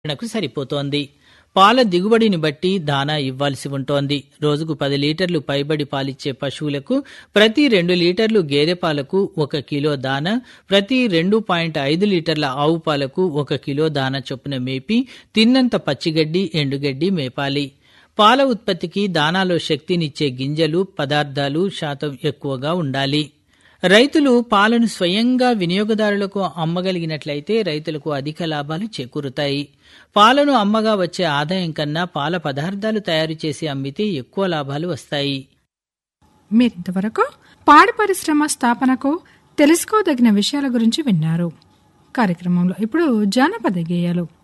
కు సరిపోతోంది పాల దిగుబడిని బట్టి దానా ఇవ్వాల్సి ఉంటోంది రోజుకు పది లీటర్లు పైబడి పాలిచ్చే పశువులకు ప్రతి రెండు లీటర్లు గేదె పాలకు ఒక కిలో దాన ప్రతి రెండు పాయింట్ ఐదు లీటర్ల ఆవు పాలకు ఒక కిలో దాన చొప్పున మేపి తిన్నంత పచ్చిగడ్డి ఎండుగడ్డి మేపాలి పాల ఉత్పత్తికి దానాలో శక్తినిచ్చే గింజలు పదార్థాలు శాతం ఎక్కువగా ఉండాలి రైతులు పాలను స్వయంగా వినియోగదారులకు అమ్మగలిగినట్లయితే రైతులకు అధిక లాభాలు చేకూరుతాయి పాలను అమ్మగా వచ్చే ఆదాయం కన్నా పాల పదార్థాలు తయారు చేసి అమ్మితే ఎక్కువ లాభాలు వస్తాయి మీరింతవరకు పాడి పరిశ్రమ స్థాపనకు తెలుసుకోదగిన విషయాల గురించి విన్నారు కార్యక్రమంలో ఇప్పుడు జానపద గేయాలు